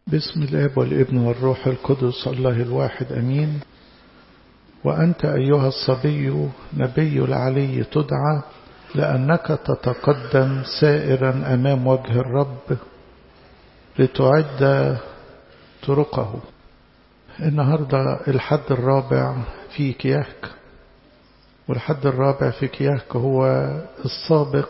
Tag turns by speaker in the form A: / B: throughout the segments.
A: بسم الاب والابن والروح القدس الله الواحد امين وانت ايها الصبي نبي العلي تدعى لانك تتقدم سائرا امام وجه الرب لتعد طرقه النهارده الحد الرابع في كياك والحد الرابع في كياك هو السابق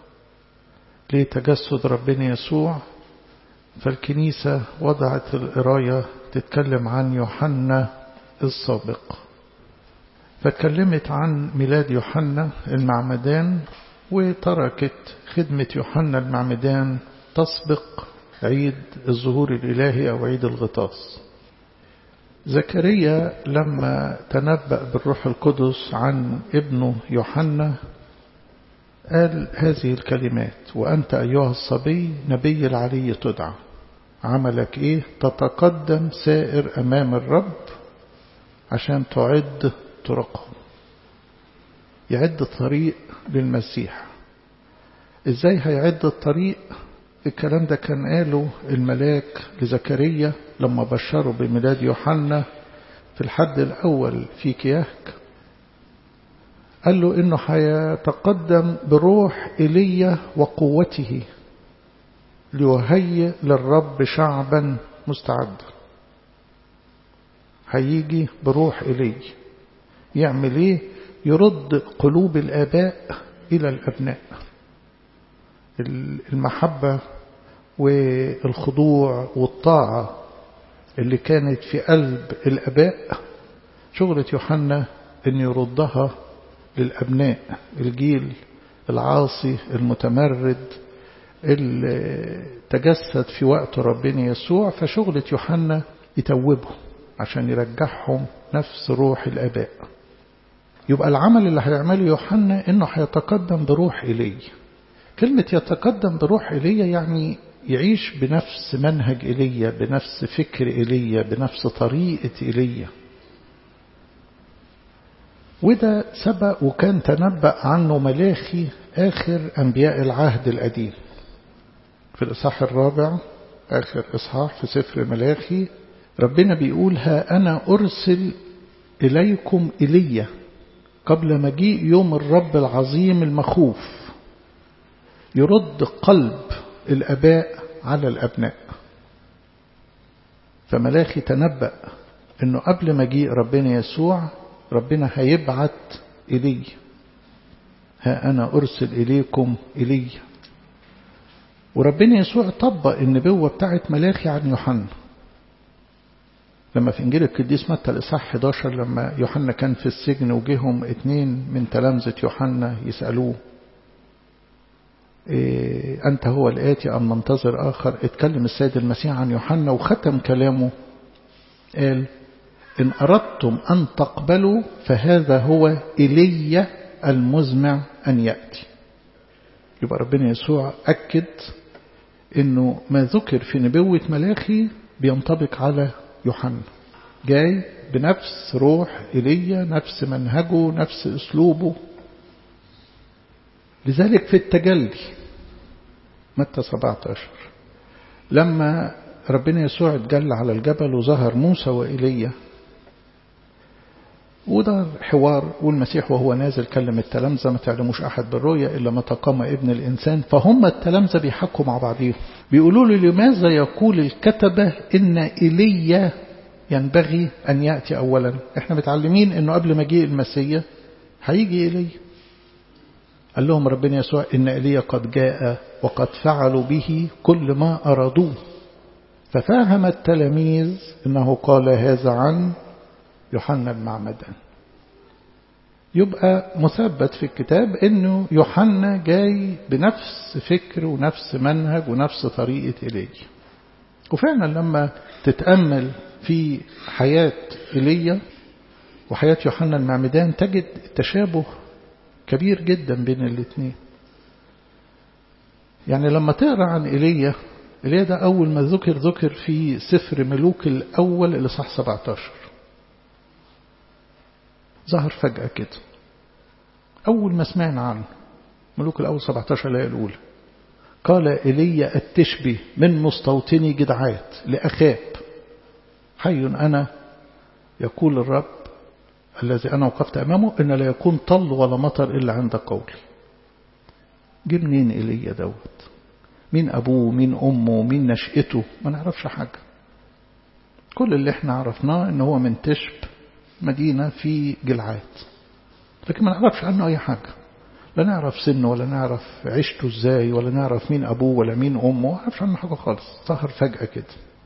A: لتجسد ربنا يسوع فالكنيسة وضعت القراية تتكلم عن يوحنا السابق فاتكلمت عن ميلاد يوحنا المعمدان وتركت خدمة يوحنا المعمدان تسبق عيد الظهور الإلهي أو عيد الغطاس زكريا لما تنبأ بالروح القدس عن ابنه يوحنا قال هذه الكلمات وأنت أيها الصبي نبي العلي تدعى عملك إيه تتقدم سائر أمام الرب عشان تعد طرقه يعد طريق للمسيح إزاي هيعد الطريق الكلام ده كان قاله الملاك لزكريا لما بشره بميلاد يوحنا في الحد الأول في كياك قال له إنه هيتقدم بروح إيليا وقوته ليهيئ للرب شعبا مستعدا هيجي بروح إيليا يعمل إيه يرد قلوب الآباء إلى الأبناء المحبة والخضوع والطاعة اللي كانت في قلب الأباء شغلة يوحنا أن يردها للأبناء الجيل العاصي المتمرد اللي تجسد في وقت ربنا يسوع فشغلة يوحنا يتوبهم عشان يرجعهم نفس روح الآباء يبقى العمل اللي هيعمله يوحنا انه هيتقدم بروح إيليا كلمة يتقدم بروح إيليا يعني يعيش بنفس منهج إيليا بنفس فكر إيليا بنفس طريقة إيليا وده سبق وكان تنبأ عنه ملاخي آخر أنبياء العهد القديم في الإصحاح الرابع آخر إصحاح في سفر ملاخي ربنا بيقول ها أنا أرسل إليكم إلي قبل مجيء يوم الرب العظيم المخوف يرد قلب الأباء على الأبناء فملاخي تنبأ أنه قبل مجيء ربنا يسوع ربنا هيبعت إلي ها أنا أرسل إليكم إلي وربنا يسوع طبق النبوة بتاعت ملاخي عن يوحنا لما في إنجيل القديس متى الإصحاح 11 لما يوحنا كان في السجن وجيهم اتنين من تلامذة يوحنا يسألوه إيه أنت هو الآتي أم منتظر آخر اتكلم السيد المسيح عن يوحنا وختم كلامه قال إن أردتم أن تقبلوا فهذا هو إلي المزمع أن يأتي يبقى ربنا يسوع أكد إنه ما ذكر في نبوة ملاخي بينطبق على يوحنا جاي بنفس روح إيليا نفس منهجه نفس أسلوبه لذلك في التجلي متى 17 لما ربنا يسوع اتجلى على الجبل وظهر موسى وإيليا وده حوار والمسيح وهو نازل كلم التلامذة ما تعلموش أحد بالرؤيا إلا ما تقام ابن الإنسان فهم التلامذة بيحكوا مع بعضهم بيقولوا له لماذا يقول الكتبة إن إيليا ينبغي أن يأتي أولا إحنا متعلمين إنه قبل مجيء المسيح هيجي إيليا قال لهم ربنا يسوع إن إيليا قد جاء وقد فعلوا به كل ما أرادوه ففهم التلاميذ إنه قال هذا عن يوحنا المعمدان يبقى مثبت في الكتاب انه يوحنا جاي بنفس فكر ونفس منهج ونفس طريقة إليه وفعلا لما تتأمل في حياة إيليا وحياة يوحنا المعمدان تجد تشابه كبير جدا بين الاثنين يعني لما تقرأ عن إيليا إيليا ده أول ما ذكر ذكر في سفر ملوك الأول اللي صح 17 ظهر فجأة كده أول ما سمعنا عنه ملوك الأول 17 الآية الأولى قال إلي التشبي من مستوطني جدعات لأخاب حي أنا يقول الرب الذي أنا وقفت أمامه إن لا يكون طل ولا مطر إلا عند قولي جه منين إيليا دوت مين أبوه مين أمه مين نشأته ما نعرفش حاجة كل اللي احنا عرفناه إن هو من تشب مدينة في جلعاد لكن ما نعرفش عنه أي حاجة لا نعرف سنه ولا نعرف عيشته ازاي ولا نعرف مين أبوه ولا مين أمه ما نعرفش عنه حاجة خالص ظهر فجأة كده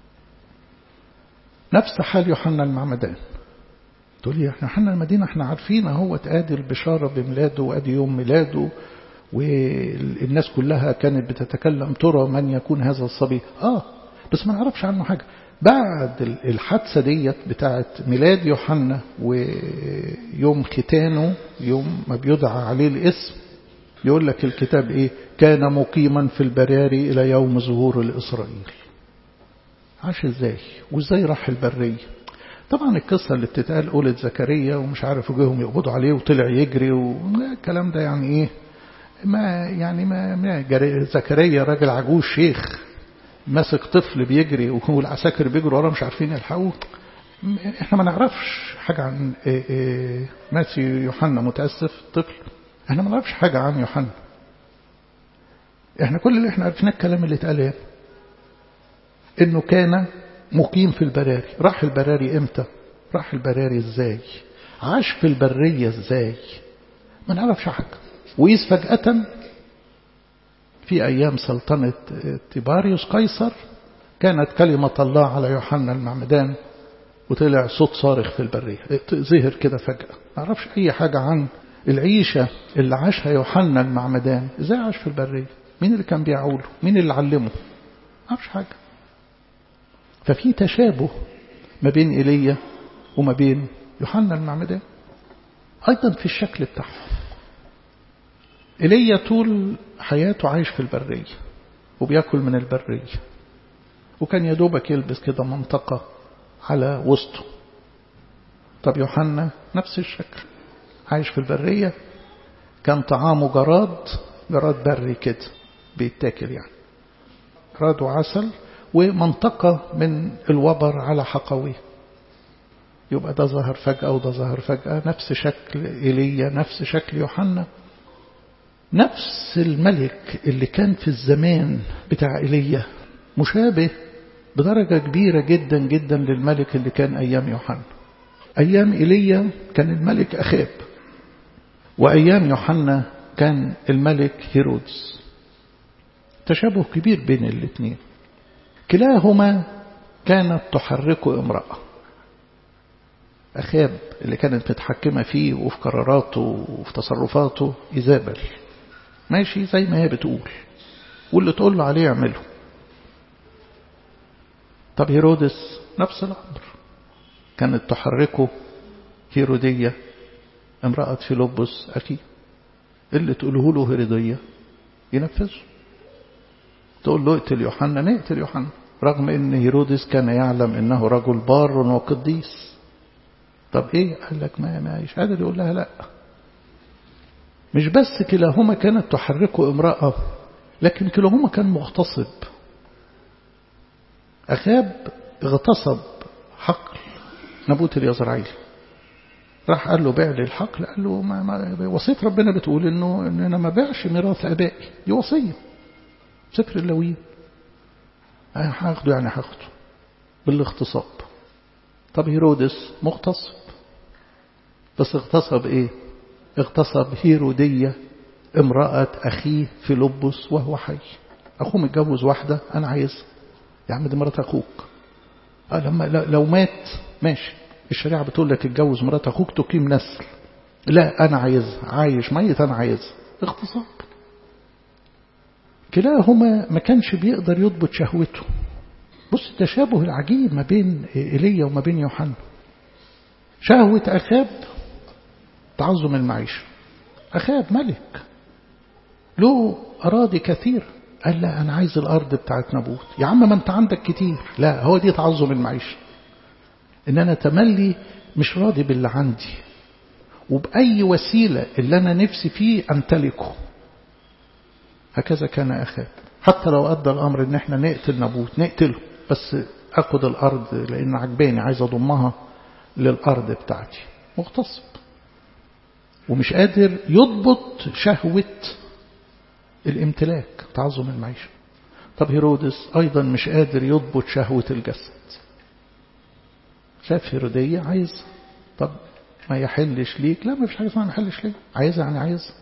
A: نفس حال يوحنا المعمدان تقول لي احنا يوحنا المدينة احنا عارفين اهو ادي البشارة بميلاده وادي يوم ميلاده والناس كلها كانت بتتكلم ترى من يكون هذا الصبي اه بس ما نعرفش عنه حاجة بعد الحادثة ديت بتاعت ميلاد يوحنا ويوم ختانه يوم ما بيدعى عليه الاسم يقول لك الكتاب ايه كان مقيما في البراري الى يوم ظهور لاسرائيل عاش ازاي وازاي راح البرية طبعا القصة اللي بتتقال قولة زكريا ومش عارف وجيهم يقبضوا عليه وطلع يجري والكلام ده يعني ايه ما يعني ما, ما زكريا راجل عجوز شيخ ماسك طفل بيجري والعساكر بيجروا وراه مش عارفين يلحقوه احنا ما نعرفش حاجة عن ماسي يوحنا متأسف طفل احنا ما نعرفش حاجة عن يوحنا احنا كل اللي احنا عرفناه الكلام اللي اتقال يعني انه كان مقيم في البراري راح البراري امتى راح البراري ازاي عاش في البرية ازاي ما نعرفش حاجة وإذ فجأة في أيام سلطنة تيباريوس قيصر كانت كلمة الله على يوحنا المعمدان وطلع صوت صارخ في البرية ظهر كده فجأة ما أعرفش أي حاجة عن العيشة اللي عاشها يوحنا المعمدان إزاي عاش في البرية مين اللي كان بيعوله مين اللي علمه ما أعرفش حاجة ففي تشابه ما بين إيليا وما بين يوحنا المعمدان أيضا في الشكل بتاعهم إيليا طول حياته عايش في البرية وبياكل من البرية وكان يدوبك يلبس كده منطقة على وسطه طب يوحنا نفس الشكل عايش في البرية كان طعامه جراد جراد بري كده بيتاكل يعني جراد وعسل ومنطقة من الوبر على حقويه يبقى ده ظهر فجأة وده ظهر فجأة نفس شكل إيليا نفس شكل يوحنا نفس الملك اللي كان في الزمان بتاع إيليا مشابه بدرجة كبيرة جدا جدا للملك اللي كان أيام يوحنا أيام إيليا كان الملك أخاب وأيام يوحنا كان الملك هيرودس تشابه كبير بين الاثنين كلاهما كانت تحركه امرأة أخاب اللي كانت متحكمة فيه وفي قراراته وفي تصرفاته إيزابل ماشي زي ما هي بتقول واللي تقول له عليه يعمله طب هيرودس نفس الأمر كانت تحركه هيرودية امرأة فيلبس أخيه اللي تقوله له هيرودية ينفذه تقول له اقتل يوحنا نقتل يوحنا رغم ان هيرودس كان يعلم انه رجل بار وقديس طب ايه قال لك ما مش قادر يقول لها لا مش بس كلاهما كانت تحركه امرأة لكن كلاهما كان مغتصب أخاب اغتصب حقل نبوت اليزرعيل راح قال له بيع لي الحقل قال له ما ما وصية ربنا بتقول انه ان انا ما بيعش ميراث ابائي دي وصيه سفر اللويين أنا هاخده يعني هاخده بالاغتصاب طب هيرودس مغتصب بس اغتصب ايه اغتصب هيرودية امرأة أخيه في لبس وهو حي أخوه متجوز واحدة أنا عايزها يا عم دي مرات أخوك أه لما لو مات ماشي الشريعة بتقول لك اتجوز مرات أخوك تقيم نسل لا أنا عايزها عايش ميت أنا عايزها اغتصاب كلاهما ما كانش بيقدر يضبط شهوته بص التشابه العجيب ما بين إيليا وما بين يوحنا شهوة أخاب تعظم المعيشة أخاب ملك له أراضي كثير قال لا أنا عايز الأرض بتاعت نبوت يا عم ما أنت عندك كتير لا هو دي تعظم المعيشة إن أنا تملي مش راضي باللي عندي وبأي وسيلة اللي أنا نفسي فيه أمتلكه هكذا كان أخاب حتى لو أدى الأمر إن إحنا نقتل نابوت نقتله بس أخد الأرض لأن عجباني عايز أضمها للأرض بتاعتي مغتصب ومش قادر يضبط شهوة الامتلاك تعظم المعيشة طب هيرودس أيضا مش قادر يضبط شهوة الجسد شاف هيرودية عايز طب ما يحلش ليك لا ما فيش حاجة اسمها ما يحلش ليك عايزها يعني عايزها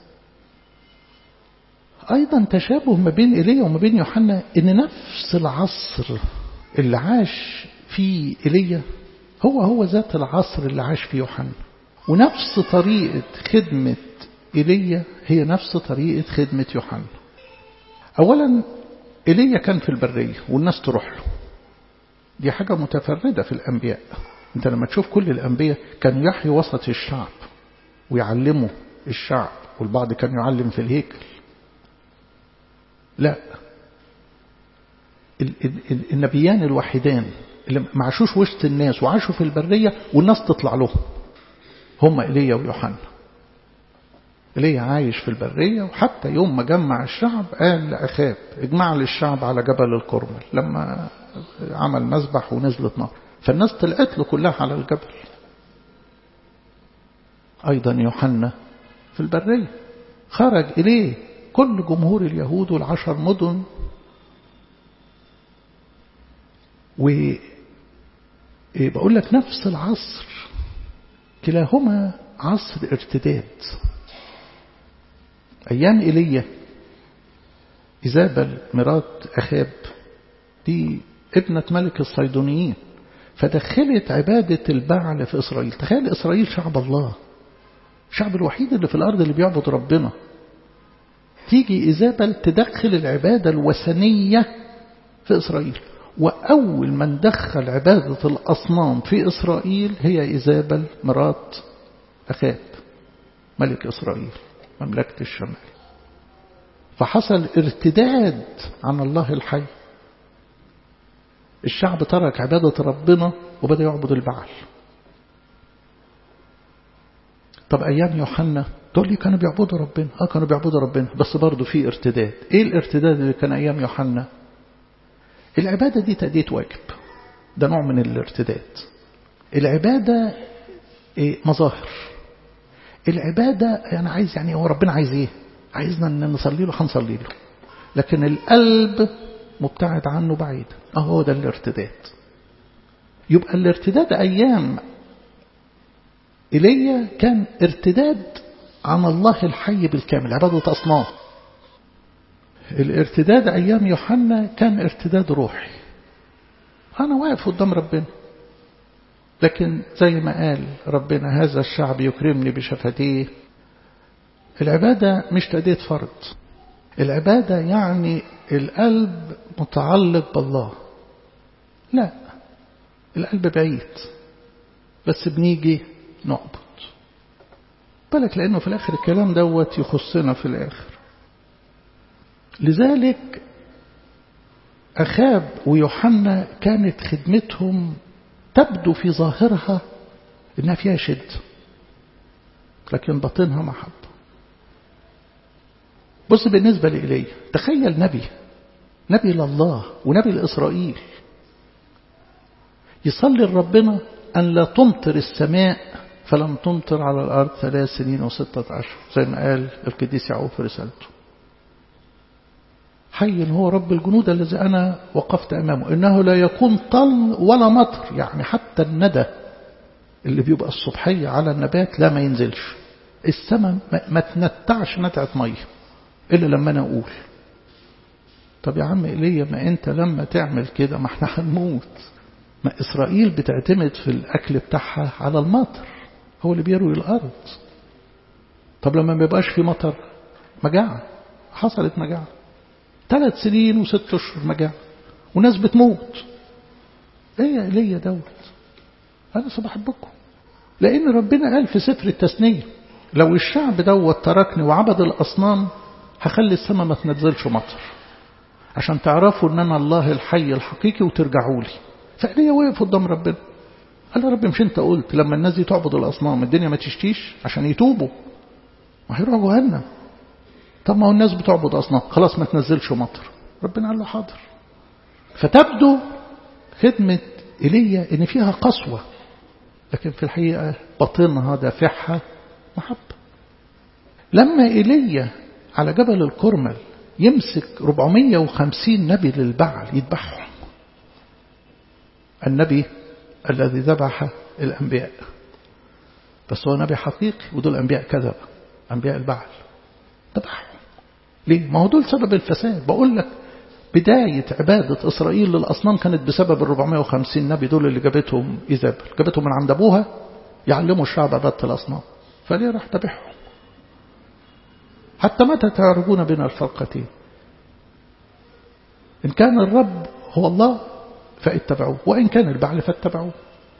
A: أيضا تشابه ما بين إيليا وما بين يوحنا إن نفس العصر اللي عاش فيه إيليا هو هو ذات العصر اللي عاش فيه يوحنا ونفس طريقة خدمة إيليا هي نفس طريقة خدمة يوحنا أولا إيليا كان في البرية والناس تروح له دي حاجة متفردة في الأنبياء أنت لما تشوف كل الأنبياء كانوا يحيوا وسط الشعب ويعلموا الشعب والبعض كان يعلم في الهيكل لا النبيان الوحيدان اللي ما عاشوش وسط الناس وعاشوا في البرية والناس تطلع لهم هم إيليا ويوحنا إيليا عايش في البرية وحتى يوم ما جمع الشعب قال لأخاب اجمع لي الشعب على جبل الكرمل لما عمل مذبح ونزلت نار فالناس طلعت له كلها على الجبل أيضا يوحنا في البرية خرج إليه كل جمهور اليهود والعشر مدن وبقول لك نفس العصر كلاهما عصر ارتداد أيام إيليا إيزابل مرات أخاب دي ابنة ملك الصيدونيين فدخلت عبادة البعل في إسرائيل تخيل إسرائيل شعب الله الشعب الوحيد اللي في الأرض اللي بيعبد ربنا تيجي إيزابل تدخل العبادة الوثنية في إسرائيل وأول من دخل عبادة الأصنام في إسرائيل هي إيزابل مرات أخاب ملك إسرائيل مملكة الشمال فحصل ارتداد عن الله الحي الشعب ترك عبادة ربنا وبدأ يعبد البعل طب أيام يوحنا دول لي كانوا بيعبدوا ربنا اه كانوا بيعبدوا ربنا بس برضه في ارتداد ايه الارتداد اللي كان أيام يوحنا العبادة دي تأدية واجب ده نوع من الارتداد العبادة إيه مظاهر العبادة أنا يعني عايز يعني هو ربنا عايز ايه عايزنا ان نصلي له هنصلي له لكن القلب مبتعد عنه بعيد اهو ده الارتداد يبقى الارتداد أيام إيليا كان ارتداد عن الله الحي بالكامل عبادة أصنام الارتداد أيام يوحنا كان ارتداد روحي أنا واقف قدام ربنا لكن زي ما قال ربنا هذا الشعب يكرمني بشفتيه العبادة مش تأدية فرض العبادة يعني القلب متعلق بالله لا القلب بعيد بس بنيجي نعبد بالك لأنه في الآخر الكلام دوت يخصنا في الآخر لذلك أخاب ويوحنا كانت خدمتهم تبدو في ظاهرها إنها فيها شد لكن باطنها محبة بص بالنسبة لإلي تخيل نبي نبي لله ونبي لإسرائيل يصلي لربنا أن لا تمطر السماء فلم تمطر على الأرض ثلاث سنين وستة أشهر زي ما قال القديس يعقوب في رسالته حي هو رب الجنود الذي أنا وقفت أمامه إنه لا يكون طل ولا مطر يعني حتى الندى اللي بيبقى الصبحية على النبات لا ما ينزلش السماء ما تنتعش نتعة مية إلا لما أنا أقول طب يا عم إلي ما أنت لما تعمل كده ما احنا هنموت ما إسرائيل بتعتمد في الأكل بتاعها على المطر هو اللي بيروي الأرض طب لما ما يبقاش في مطر مجاعة حصلت مجاعة ثلاث سنين وست أشهر مجاعة وناس بتموت ايه يا إلي دوت أنا بحبكم لأن ربنا قال في سفر التثنية لو الشعب دوت تركني وعبد الأصنام هخلي السماء ما تنزلش مطر عشان تعرفوا ان انا الله الحي الحقيقي وترجعوا لي فإلي وقف قدام ربنا قال يا رب مش انت قلت لما الناس دي تعبد الأصنام الدنيا ما تشتيش عشان يتوبوا ما هيروحوا جهنم طب ما هو الناس بتعبد أصنام خلاص ما تنزلش مطر ربنا قال له حاضر فتبدو خدمة إيليا إن فيها قسوة لكن في الحقيقة باطنها دافعها محبة لما إيليا على جبل الكرمل يمسك 450 نبي للبعل يذبحهم النبي الذي ذبح الأنبياء بس هو نبي حقيقي ودول أنبياء كذب أنبياء البعل ذبحهم ليه؟ ما هو دول سبب الفساد بقول لك بداية عبادة إسرائيل للأصنام كانت بسبب ال 450 نبي دول اللي جابتهم إيزابل جابتهم من عند أبوها يعلموا الشعب عبادة الأصنام فليه راح ذبحهم حتى متى تعرجون بين الفرقتين إن كان الرب هو الله فاتبعوه وإن كان البعل فاتبعوه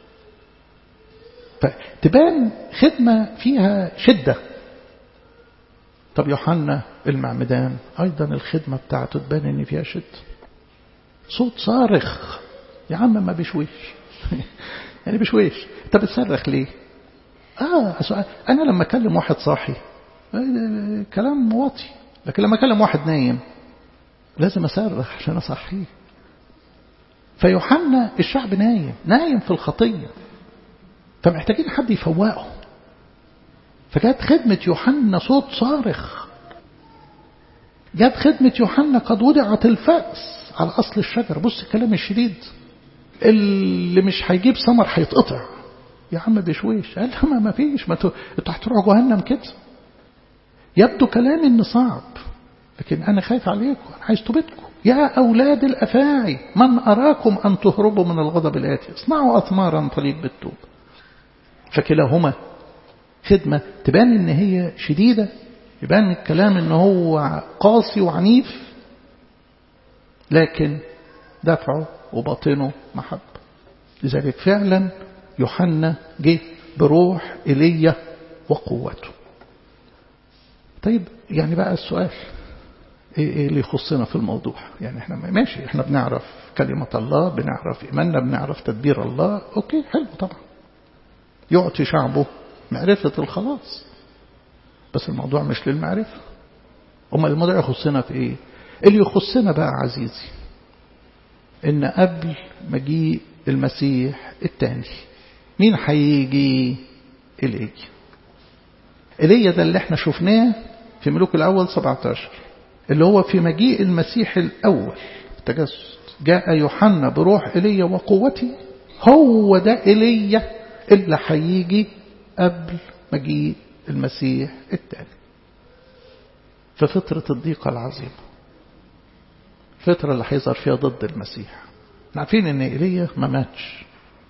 A: فتبان خدمة فيها شدة طب يوحنا المعمدان أيضا الخدمة بتاعته تبان إن فيها شدة صوت صارخ يا عم ما بشويش يعني بشويش انت بتصرخ ليه آه أنا لما أكلم واحد صاحي كلام واطي لكن لما أكلم واحد نايم لازم أصرخ عشان أصحيه فيوحنا الشعب نايم نايم في الخطية فمحتاجين حد يفوقه فجت خدمة يوحنا صوت صارخ جت خدمة يوحنا قد وضعت الفأس على أصل الشجر بص الكلام الشديد اللي مش هيجيب ثمر هيتقطع يا عم بشويش قال ما ما فيش ما انتوا هتروحوا جهنم كده يبدو كلامي ان صعب لكن انا خايف عليكم انا عايز توبتكم يا اولاد الافاعي من اراكم ان تهربوا من الغضب الاتي اصنعوا اثمارا تليق بالتوب فكلاهما خدمة تبان ان هي شديدة يبان الكلام ان هو قاسي وعنيف لكن دفعه وباطنه محبة لذلك فعلا يوحنا جه بروح إيليا وقوته طيب يعني بقى السؤال ايه اللي يخصنا في الموضوع يعني احنا ماشي احنا بنعرف كلمة الله بنعرف إيماننا بنعرف تدبير الله اوكي حلو طبعا يعطي شعبه معرفة الخلاص بس الموضوع مش للمعرفة أما الموضوع يخصنا في إيه اللي يخصنا بقى عزيزي إن قبل مجيء المسيح الثاني مين هيجي إليه إليه ده اللي احنا شفناه في ملوك الأول 17 اللي هو في مجيء المسيح الأول التجسد جاء يوحنا بروح إلي وقوتي هو ده إلي اللي هيجي قبل مجيء المسيح الثاني في فترة الضيقة العظيمة الفترة اللي هيظهر فيها ضد المسيح عارفين ان ايليا ما ماتش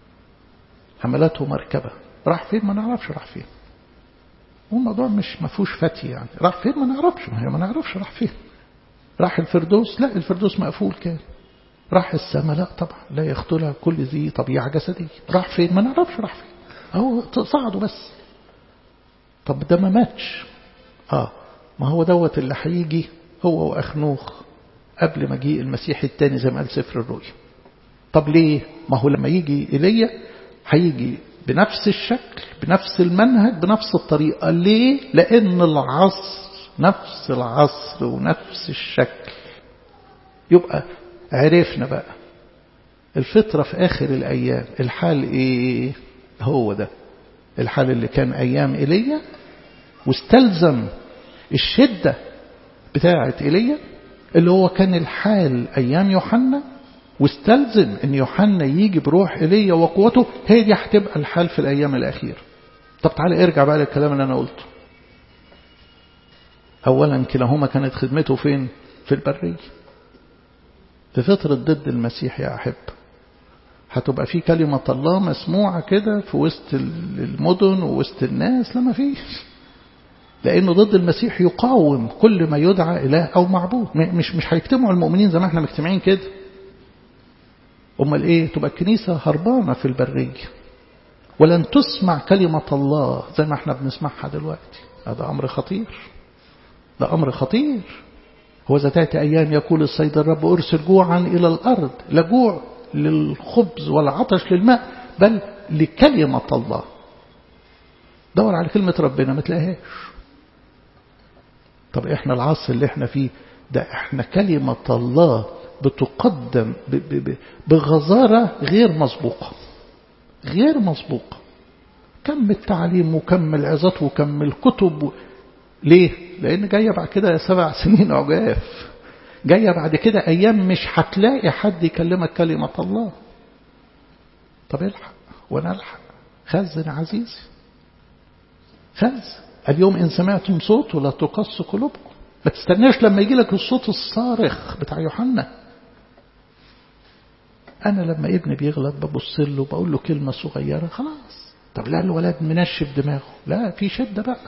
A: حملته مركبة راح فين ما نعرفش راح فين والموضوع مش ما فيهوش فتي يعني راح فين ما نعرفش ما هي ما نعرفش راح فين راح الفردوس لا الفردوس مقفول كان راح السماء لا طبعا لا يختلها كل ذي طبيعة جسدية راح فين ما نعرفش راح فين هو صعدوا بس طب ده ما ماتش اه ما هو دوت اللي هيجي هو واخنوخ قبل مجيء المسيح الثاني زي ما قال سفر الرؤيا طب ليه ما هو لما يجي إلي هيجي بنفس الشكل بنفس المنهج بنفس الطريقة ليه لأن العصر نفس العصر ونفس الشكل يبقى عرفنا بقى الفطرة في آخر الأيام الحال إيه هو ده الحال اللي كان أيام إيليا واستلزم الشدة بتاعة إيليا اللي هو كان الحال أيام يوحنا واستلزم أن يوحنا يجي بروح إيليا وقوته هي دي هتبقى الحال في الأيام الأخيرة طب تعالى ارجع بقى للكلام اللي أنا قلته أولا كلاهما كانت خدمته فين في البرية في فترة ضد المسيح يا أحب هتبقى في كلمة الله مسموعة كده في وسط المدن ووسط الناس لا ما فيش لأنه ضد المسيح يقاوم كل ما يدعى إله أو معبود مش مش هيجتمعوا المؤمنين زي ما احنا مجتمعين كده أمال إيه تبقى الكنيسة هربانة في البرية ولن تسمع كلمة الله زي ما احنا بنسمعها دلوقتي هذا أمر خطير ده أمر خطير هو ذات أيام يقول السيد الرب أرسل جوعا إلى الأرض لا جوع للخبز ولا عطش للماء بل لكلمة الله دور على كلمة ربنا ما تلاقيهاش طب احنا العصر اللي احنا فيه ده احنا كلمة الله بتقدم بغزارة غير مسبوقة غير مسبوقة كم التعليم وكم العظات وكم الكتب و... ليه؟ لأن جاية بعد كده سبع سنين عجاف جاية بعد كده أيام مش هتلاقي حد يكلمك كلمة الله طب الحق وأنا ألحق خزن عزيزي خز اليوم إن سمعتم صوته لا تقص قلوبكم ما تستناش لما يجي لك الصوت الصارخ بتاع يوحنا أنا لما ابني بيغلط ببص له بقول له كلمة صغيرة خلاص طب لا الولد منشف دماغه لا في شدة بقى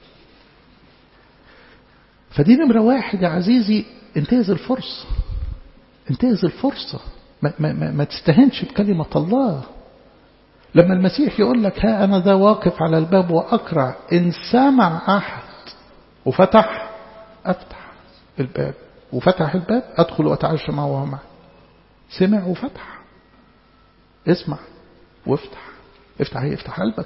A: فدي نمرة واحد يا عزيزي انتهز الفرصة انتهز الفرصة ما, ما, ما, ما تستهنش بكلمة الله لما المسيح يقول لك ها أنا ذا واقف على الباب وأقرع إن سمع أحد وفتح أفتح الباب وفتح الباب أدخل وأتعشى معه وهو معي سمع وفتح اسمع وافتح افتح ايه افتح قلبك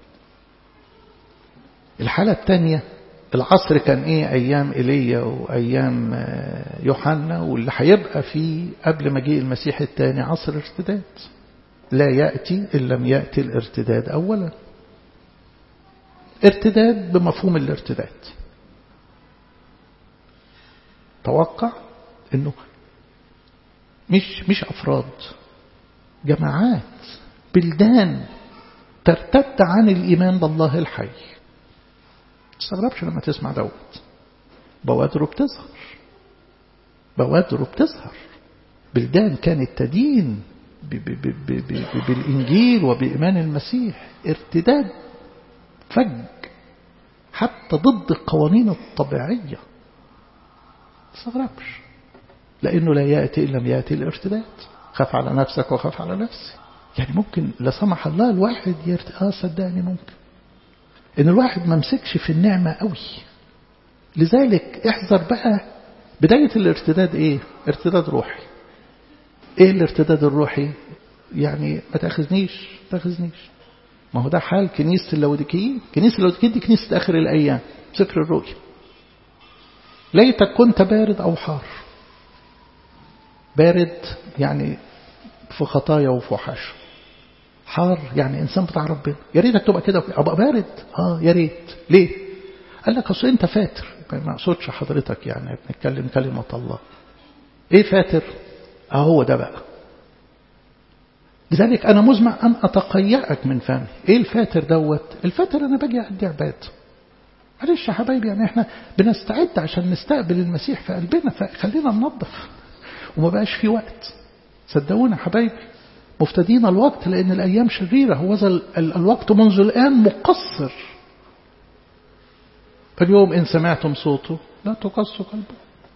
A: الحالة الثانية العصر كان ايه ايام ايليا وايام يوحنا واللي هيبقى فيه قبل مجيء المسيح الثاني عصر ارتداد لا يأتي إن لم يأتي الارتداد أولا ارتداد بمفهوم الارتداد توقع انه مش مش افراد جماعات بلدان ترتد عن الايمان بالله الحي تستغربش لما تسمع دوت بوادره بتظهر بوادره بتظهر بلدان كانت تدين بالإنجيل وبإيمان المسيح ارتداد فج حتى ضد القوانين الطبيعية تستغربش لأنه لا يأتي إن لم يأتي الارتداد خاف على نفسك وخاف على نفسي يعني ممكن لا سمح الله الواحد يرت... آه صدقني ممكن إن الواحد ما مسكش في النعمة قوي لذلك احذر بقى بداية الارتداد ايه ارتداد روحي ايه الارتداد الروحي يعني ما تاخذنيش ما تاخذنيش ما هو ده حال كنيسة اللوديكيين كنيسة اللوديكيين دي كنيسة آخر الأيام سفر الرؤيا ليتك كنت بارد أو حار بارد يعني في خطايا وفحش حار يعني إنسان بتاع ربنا يا ريتك تبقى كده أبقى بارد آه يا ريت ليه قال لك أصل أنت فاتر ما أقصدش حضرتك يعني بنتكلم كلمة الله إيه فاتر أهو ده بقى لذلك أنا مزمع أن أتقيأك من فمي إيه الفاتر دوت الفاتر أنا باجي أدي عباد معلش يا حبايبي يعني احنا بنستعد عشان نستقبل المسيح في قلبنا فخلينا ننظف وما بقاش في وقت صدقونا حبايبي مفتدين الوقت لأن الأيام شريرة هو الوقت منذ الآن مقصر فاليوم إن سمعتم صوته لا تقصوا قلبه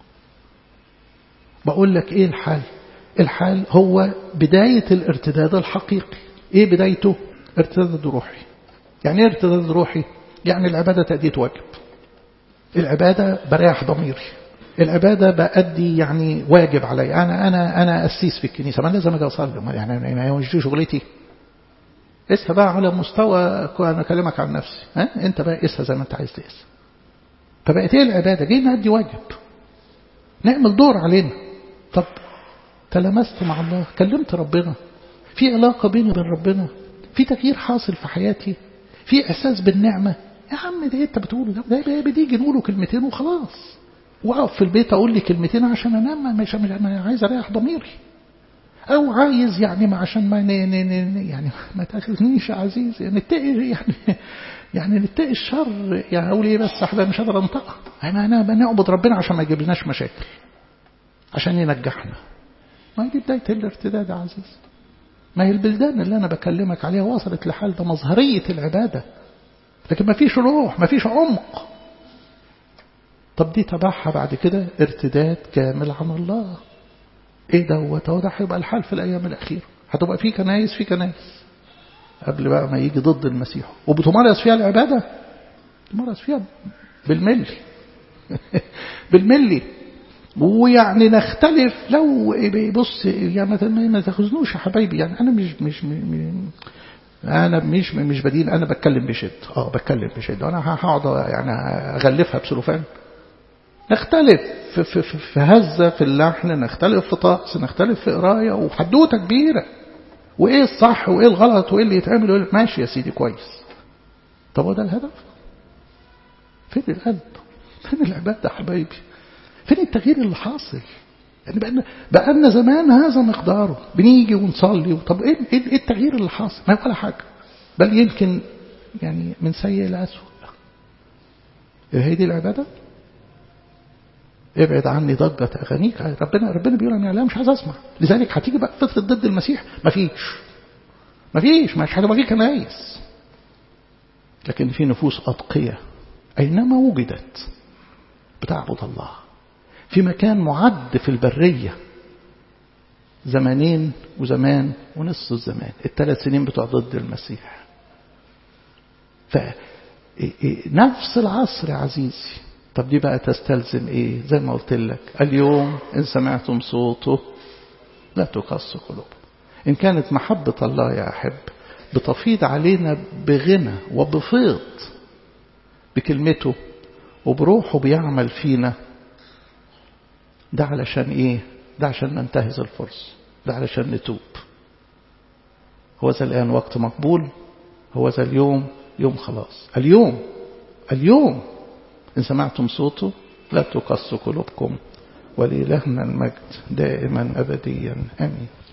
A: بقول لك إيه الحال الحال هو بداية الارتداد الحقيقي إيه بدايته ارتداد روحي يعني إيه ارتداد روحي يعني العبادة تأدية واجب العبادة بريح ضميري العبادة بأدي يعني واجب علي أنا أنا أنا أسيس في الكنيسة ما لازم أجي أصلي يعني ما مش دي شغلتي قسها بقى على مستوى أنا أكلمك عن نفسي ها أنت بقى قسها زي ما أنت عايز تقيس فبقت إيه العبادة جينا نأدي واجب نعمل دور علينا طب تلمست مع الله كلمت ربنا في علاقة بيني وبين ربنا في تغيير حاصل في حياتي في إحساس بالنعمة يا عم ده انت بتقوله ده ده بتيجي نقوله كلمتين وخلاص واقف في البيت اقول لي كلمتين عشان انام مش انا عايز اريح ضميري او عايز يعني ما عشان ما ن ن ن يعني ما تاخذنيش يا عزيزي نتقي يعني يعني نتقي الشر يعني اقول ايه بس احباب مش قادر انطقها انا انا بنعبد ربنا عشان ما يجيبلناش مشاكل عشان ينجحنا ما هي دي بدايه الارتداد يا عزيزي ما هي البلدان اللي انا بكلمك عليها وصلت لحال ده مظهريه العباده لكن ما فيش روح ما فيش عمق طب دي تبعها بعد كده ارتداد كامل عن الله ايه دوت هو ده هيبقى الحال في الايام الاخيره هتبقى في كنايس في كنايس قبل بقى ما يجي ضد المسيح وبتمارس فيها العباده تمارس فيها بالملي بالملي ويعني نختلف لو بص يعني ما تاخذنوش يا حبايبي يعني انا مش مش, مش انا مش مش بدين انا بتكلم بشد اه بتكلم بشد انا هقعد يعني اغلفها بسلوفان نختلف في, في, في, في هزة في اللحن نختلف في طقس نختلف في قراية وحدوتة كبيرة وإيه الصح وإيه الغلط وإيه اللي يتعمل وإيه ماشي يا سيدي كويس طب وده الهدف فين القلب فين العبادة يا حبايبي فين التغيير اللي حاصل يعني بقالنا بقالنا زمان هذا مقداره بنيجي ونصلي طب ايه ايه التغيير اللي حاصل ما ولا حاجه بل يمكن يعني من سيء لأسوأ هي دي العباده ابعد عني ضجة أغانيك ربنا ربنا بيقول أنا لا مش عايز أسمع لذلك هتيجي بقى فترة ضد المسيح مفيش مفيش مش هتبقى في كنايس لكن في نفوس أتقية أينما وجدت بتعبد الله في مكان معد في البرية زمانين وزمان ونص الزمان الثلاث سنين بتوع ضد المسيح فنفس العصر يا عزيزي طب دي بقى تستلزم ايه زي ما قلت لك اليوم ان سمعتم صوته لا تقص قلوبكم ان كانت محبة الله يا أحب بتفيض علينا بغنى وبفيض بكلمته وبروحه بيعمل فينا ده علشان ايه ده عشان ننتهز الفرصة ده علشان نتوب هو ذا الآن وقت مقبول هو ذا اليوم يوم خلاص اليوم اليوم إن سمعتم صوته لا تقص قلوبكم ولإلهنا المجد دائما أبديا آمين